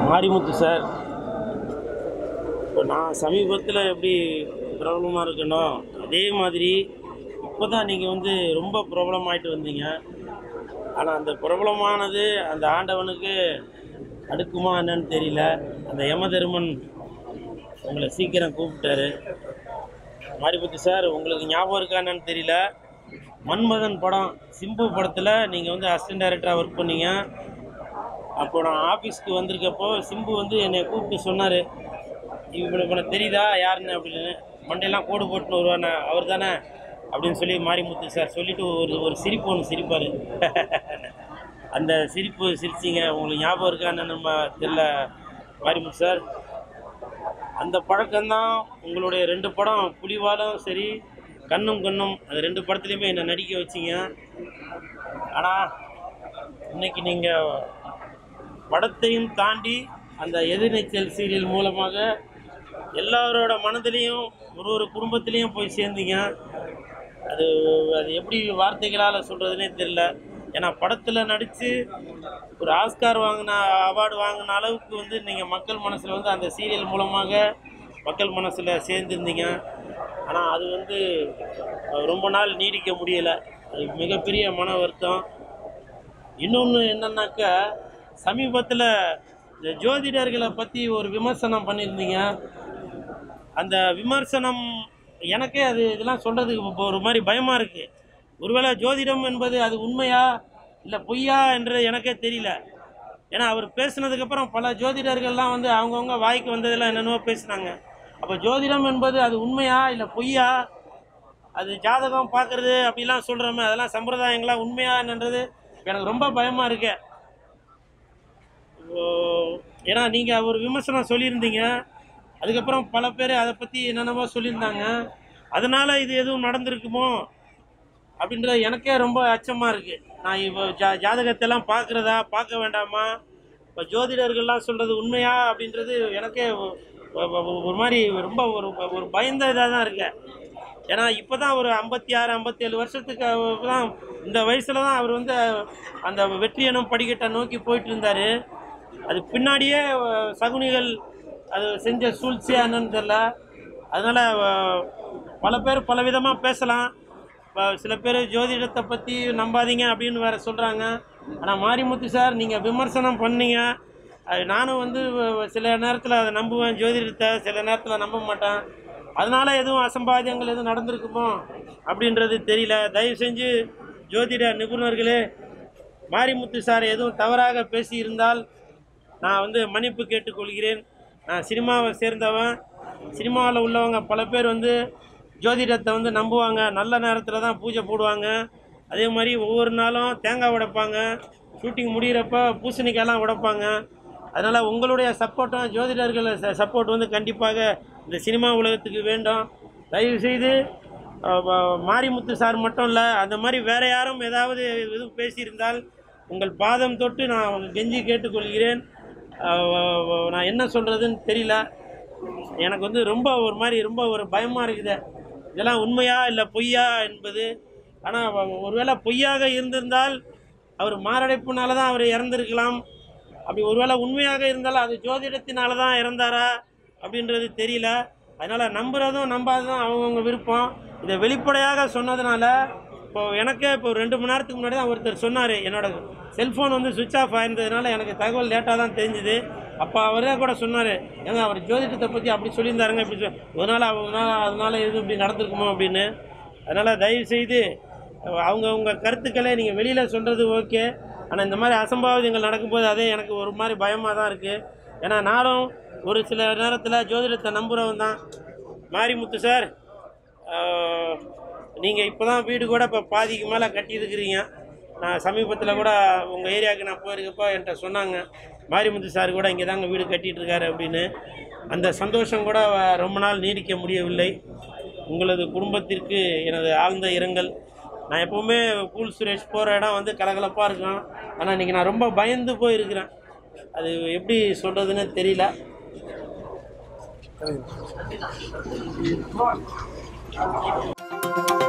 Marimuthu sir இப்போ நான் சமீபத்தில் எப்படி ப்ராப்ளமாக இருக்கனோ அதே மாதிரி இப்போ தான் நீங்கள் வந்து ரொம்ப ப்ராப்ளம் ஆகிட்டு வந்தீங்க ஆனால் அந்த பிரபலமானது அந்த ஆண்டவனுக்கு அடுக்குமா என்னன்னு தெரியல அந்த யமதருமன் உங்களை சீக்கிரம் கூப்பிட்டாரு மாரிமுத்து சார் உங்களுக்கு ஞாபகம் இருக்கா என்னன்னு தெரியல மன்மதன் படம் சிம்பு படத்தில் நீங்கள் வந்து அசிஸ்டன்ட் டைரக்டராக ஒர்க் பண்ணீங்க அப்போ நான் ஆஃபீஸ்க்கு வந்திருக்கப்போ சிம்பு வந்து என்னை கூப்பிட்டு சொன்னார் இவ்வளோ இவனை தெரியுதா யாருன்னு அப்படின்னு மண்டையெல்லாம் கோடு போட்டுன்னு வருவானே அவர் தானே அப்படின்னு சொல்லி மாரிமுத்து சார் சொல்லிட்டு ஒரு ஒரு சிரிப்பு ஒன்று சிரிப்பார் அந்த சிரிப்பு சிரிச்சிங்க உங்களுக்கு ஞாபகம் இருக்கான்னு நம்ம தெரியல மாரிமுத்து சார் அந்த பழக்கம்தான் உங்களுடைய ரெண்டு படம் புலிவாலும் சரி கண்ணும் கண்ணும் அது ரெண்டு படத்துலையுமே என்னை நடிக்க வச்சிங்க ஆனால் இன்னைக்கு நீங்கள் படத்தையும் தாண்டி அந்த எதிர்நீச்சல் சீரியல் மூலமாக எல்லாரோட மனதிலையும் ஒரு ஒரு குடும்பத்திலையும் போய் சேர்ந்தீங்க அது அது எப்படி வார்த்தைகளால் சொல்கிறதுனே தெரில ஏன்னா படத்தில் நடித்து ஒரு ஆஸ்கார் வாங்கின அவார்டு வாங்கின அளவுக்கு வந்து நீங்கள் மக்கள் மனசில் வந்து அந்த சீரியல் மூலமாக மக்கள் மனசில் சேர்ந்துருந்தீங்க ஆனால் அது வந்து அஹ், ரொம்ப நாள் நீடிக்க முடியலை அது மிகப்பெரிய மன வருத்தம் இன்னொன்று என்னன்னாக்கா சமீபத்தில் இந்த ஜோதிடர்களை பற்றி ஒரு விமர்சனம் பண்ணியிருந்தீங்க அந்த விமர்சனம் எனக்கே அது இதெல்லாம் சொல்கிறதுக்கு இப்போ ஒரு மாதிரி பயமாக இருக்குது ஒருவேளை ஜோதிடம் என்பது அது உண்மையா இல்லை பொய்யா என்று எனக்கே தெரியல ஏன்னா அவர் பேசுனதுக்கப்புறம் பல ஜோதிடர்கள்லாம் வந்து அவங்கவுங்க வாய்க்கு வந்ததெல்லாம் என்னென்னவோ பேசுனாங்க அப்போ ஜோதிடம் என்பது அது உண்மையா இல்லை பொய்யா அது ஜாதகம் பார்க்குறது அப்படிலாம் சொல்கிறோமே அதெல்லாம் சம்பிரதாயங்களா உண்மையா என்னன்றது எனக்கு ரொம்ப பயமாக இருக்கு ஓ, ஏன்னா நீங்கள் ஒரு விமர்சனம் சொல்லியிருந்தீங்க அதுக்கப்புறம் பல பேர் அதை பற்றி என்னென்னமோ சொல்லியிருந்தாங்க அதனால் இது எதுவும் நடந்திருக்குமோ அப்படின்றது எனக்கே ரொம்ப அச்சமாக இருக்குது நான் இப்போ ஜா ஜாதகத்தெல்லாம் பார்க்குறதா பார்க்க வேண்டாமா இப்போ ஜோதிடர்கள்லாம் சொல்கிறது உண்மையா அப்படின்றது எனக்கே ஒ- ஒ- ஒ- ஒரு மாதிரி ரொம்ப ஒரு ஒரு பயந்த இதாக தான் இருக்கேன் ஏன்னா இப்போ தான் ஒரு ஐம்பத்தி ஆறு ஐம்பத்தேழு வருஷத்துக்கு தான் இந்த வயசில் தான் அவர் வந்து அந்த வெற்றி எனும் படிக்கட்டை நோக்கி போயிட்டு இருந்தார் அது பின்னாடியே அஹ், சகுனிகள் அது செஞ்ச சூழ்ச்சியா என்னன்னு தெரில அதனால் பல பேர் பல விதமாக பேசலாம் இப்போ சில பேர் ஜோதிடத்தை பற்றி நம்பாதீங்க அப்படின்னு வேற சொல்கிறாங்க ஆனால் மாரிமுத்து சார் நீங்கள் விமர்சனம் பண்ணீங்க அது நானும் வந்து வ- சில நேரத்தில் அதை நம்புவேன் ஜோதிடத்தை சில நேரத்தில் நம்ப மாட்டேன் அதனால எதுவும் அசம்பாவிதங்கள் எதுவும் நடந்திருக்குமோ அப்படின்றது தெரியல தயவு செஞ்சு ஜோதிட நிபுணர்களே மாரிமுத்து சார் எதுவும் தவறாக பேசியிருந்தால் நான் வந்து மன்னிப்பு கேட்டுக்கொள்கிறேன் நான் சினிமாவை சேர்ந்தவன் சினிமாவில் உள்ளவங்க பல பேர் வந்து ஜோதிடத்தை வந்து நம்புவாங்க நல்ல நேரத்தில் தான் பூஜை போடுவாங்க அதே மாதிரி ஒவ்வொரு நாளும் தேங்காய் உடைப்பாங்க ஷூட்டிங் முடிகிறப்ப பூசணிக்காயெல்லாம் உடைப்பாங்க அதனால் உங்களுடைய சப்போர்ட்டும் ஜோதிடர்கள் சப்போர்ட் வந்து கண்டிப்பாக இந்த சினிமா உலகத்துக்கு வேண்டும் தயவுசெய்து அஹ், வ- மாரிமுத்து சார் மட்டும் இல்லை அந்த மாதிரி வேற யாரும் ஏதாவது எதுவும் பேசியிருந்தால் உங்கள் பாதம் தொட்டு நான் உங்க கெஞ்சி கேட்டுக்கொள்கிறேன் அஹ், நான் என்ன சொல்கிறதுன்னு தெரியல எனக்கு வந்து ரொம்ப ஒரு மாதிரி ரொம்ப ஒரு பயமாக இருக்குது இதெல்லாம் உண்மையா இல்லை பொய்யா என்பது ஆனால் ஒருவேளை பொய்யாக இருந்திருந்தால் அவர் மாரடைப்புனால தான் அவர் இறந்திருக்கலாம் அப்படி ஒருவேளை உண்மையாக இருந்தாலும் அது ஜோதிடத்தினால தான் இறந்தாரா அப்படின்றது தெரியல அதனால் நம்புறதும் நம்பாததும் அவங்கவுங்க விருப்பம் இதை வெளிப்படையாக சொன்னதுனால இப்போ எனக்கே இப்போ ரெண்டு மணி நேரத்துக்கு முன்னாடி தான் ஒருத்தர் சொன்னார் என்னோட செல்ஃபோன் வந்து சுவிட்ச் ஆஃப் ஆயிருந்ததுனால எனக்கு தகவல் லேட்டாக தான் தெரிஞ்சுது அப்போ அவரே கூட சொன்னார் ஏங்க அவர் ஜோதிடத்தை பற்றி அப்படி சொல்லியிருந்தாருங்க இப்படி சொல் அதனால் அவங்களால அதனால எதுவும் இப்படி நடந்திருக்குமோ அப்படின்னு அதனால் தயவு செய்து அவங்கவுங்க கருத்துக்களை நீங்கள் வெளியில் சொல்கிறது ஓகே ஆனால் இந்த மாதிரி அசம்பாவிதங்கள் நடக்கும்போது அதே எனக்கு ஒரு மாதிரி பயமாக தான் இருக்குது ஏன்னா நானும் ஒரு சில நேரத்தில் ஜோதிடத்தை நம்புகிறவன் தான் மாரிமுத்து சார் நீங்கள் இப்போ தான் வீடு கூட இப்போ பாதிக்கு மேலே கட்டியிருக்கிறீங்க நான் சமீபத்தில் கூட உங்கள் ஏரியாவுக்கு நான் போயிருக்கப்போ என்கிட்ட சொன்னாங்க மாரிமுத்து சார் கூட இங்கே தாங்க வீடு கட்டிட்டு இருக்காரு அப்படின்னு அந்த சந்தோஷம் கூட வ- ரொம்ப நாள் நீடிக்க முடியவில்லை உங்களது குடும்பத்திற்கு எனது ஆழ்ந்த இரங்கல் நான் எப்போவுமே கூல் சுரேஷ் போகிற இடம் வந்து கலகலப்பாக இருக்கும் ஆனால் இன்றைக்கி நான் ரொம்ப பயந்து போயிருக்கிறேன் அது எப்படி சொல்கிறதுன்னு தெரியல Thank you.